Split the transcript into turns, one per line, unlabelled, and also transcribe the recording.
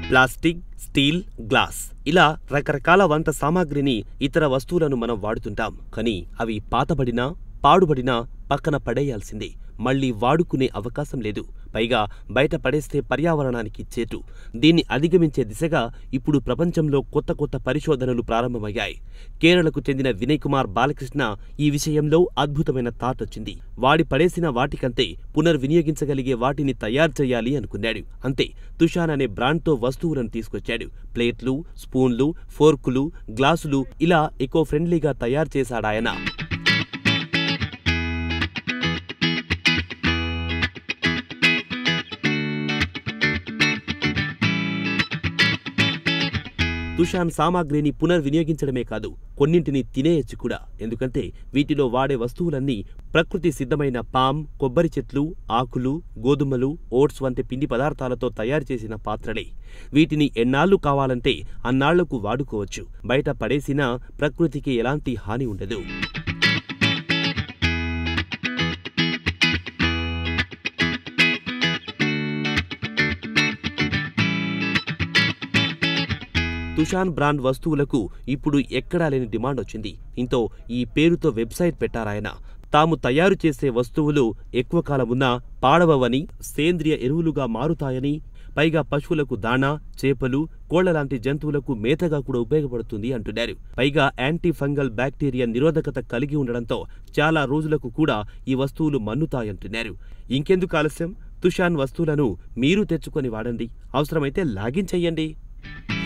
plastic steel glass ఇలా రకరకాల వంట సామాగ్రిని ఇతర వస్తువులను మనం వాడుతుంటాం కానీ అవి పాతబడినా పాడుబడినా పక్కన పడేయాల్సిందే మళ్ళీ వాడుకునే అవకాశం లేదు పైగా బయట పడేస్తే పర్యావరణానికి చేటు దీన్ని అధిగమించే దిశగా ఇప్పుడు ప్రపంచంలో కొత్త కొత్త పరిశోధనలు ప్రారంభమయ్యాయి కేరళకు చెందిన వినయ్ కుమార్ బాలకృష్ణ ఈ విషయంలో అద్భుతమైన థాట్ వచ్చింది వాడి పడేసిన వాటికంతే పునర్వినియోగించగలిగే వాటిని తయారు చేయాలి అనుకున్నాడు అంతే తుషాన్ అనే బ్రాండ్తో వస్తువులను తీసుకొచ్చాడు ప్లేట్లు స్పూన్లు ఫోర్కులు గ్లాసులు ఇలా ఎకో ఫ్రెండ్లీగా తయారు చేశాడాయన తుషాన్ సామాగ్రిని పునర్వినియోగించడమే కాదు కొన్నింటిని తినేయచ్చు కూడా ఎందుకంటే వీటిలో వాడే వస్తువులన్నీ ప్రకృతి సిద్ధమైన పామ్ కొబ్బరి చెట్లు ఆకులు గోధుమలు ఓట్స్ వంటి పిండి పదార్థాలతో తయారు చేసిన పాత్రలే వీటిని ఎన్నాళ్లు కావాలంటే అన్నాళ్లకు వాడుకోవచ్చు బయట పడేసినా ప్రకృతికి ఎలాంటి హాని ఉండదు తుషాన్ బ్రాండ్ వస్తువులకు ఇప్పుడు ఎక్కడా లేని డిమాండ్ వచ్చింది ఇంతో ఈ పేరుతో వెబ్సైట్ పెట్టారాయన తాము తయారు చేసే వస్తువులు ఎక్కువ కాలం ఉన్నా పాడవని సేంద్రియ ఎరువులుగా మారుతాయని పైగా పశువులకు దాణా చేపలు కోళ్ల లాంటి జంతువులకు మేతగా కూడా ఉపయోగపడుతుంది అంటున్నారు పైగా యాంటీ ఫంగల్ బ్యాక్టీరియా నిరోధకత కలిగి ఉండడంతో చాలా రోజులకు కూడా ఈ వస్తువులు మన్నుతాయంటున్నారు ఇంకెందుకు ఆలస్యం తుషాన్ వస్తువులను మీరు తెచ్చుకొని వాడండి అవసరమైతే లాగిన్ చెయ్యండి